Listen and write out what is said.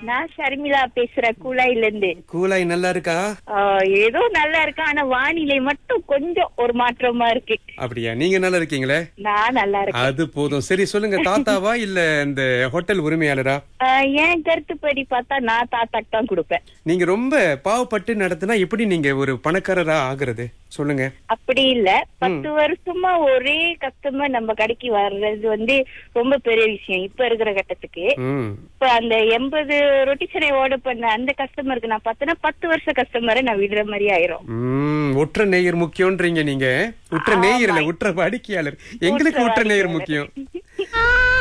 நான் ஷர்மிளா பேசுறேன் குழாயில இருந்து கூலாய் நல்லா இருக்கா ஆஹ், ஏதோ நல்லா இருக்கு ஆனா வானிலை மட்டும் கொஞ்சம் ஒரு மாற்றமா இருக்கு அப்படியா நீங்க நல்லா இருக்கீங்களே நான் நல்லா இருக்கேன் அது போதும் சரி சொல்லுங்க தாத்தாவா இல்ல இந்த ஹோட்டல் உரிமையாளரா ஆஹ், என் கருத்துப்படி பார்த்தா நான் தாத்தாக்கு தான் கொடுப்பேன் நீங்க ரொம்ப பாவப்பட்டு நடத்தினா எப்படி நீங்க ஒரு பணக்காரரா ஆகுறது சொல்லுங்க அப்படி இல்ல பத்து வருஷமா ஒரே கஸ்டமர் நம்ம கடைக்கு வர்றது வந்து ரொம்ப பெரிய விஷயம் இப்ப இருக்கிற கட்டத்துக்கு ம் இப்ப அந்த எண்பது ரொட்டிச்சனை ஆர்டர் பண்ண அந்த கஸ்டமருக்கு நான் பார்த்தேன்னா பத்து வருஷ கஸ்டமரை நான் விடுற மாதிரி ஆயிரும் ம் ஒற்ற நேயர் முக்கியம்ன்றீங்க நீங்க உற்ற நேயர் இல்ல உற்ற வாடிக்கையாளர் எங்களுக்கு உற்ற நேயர் முக்கியம்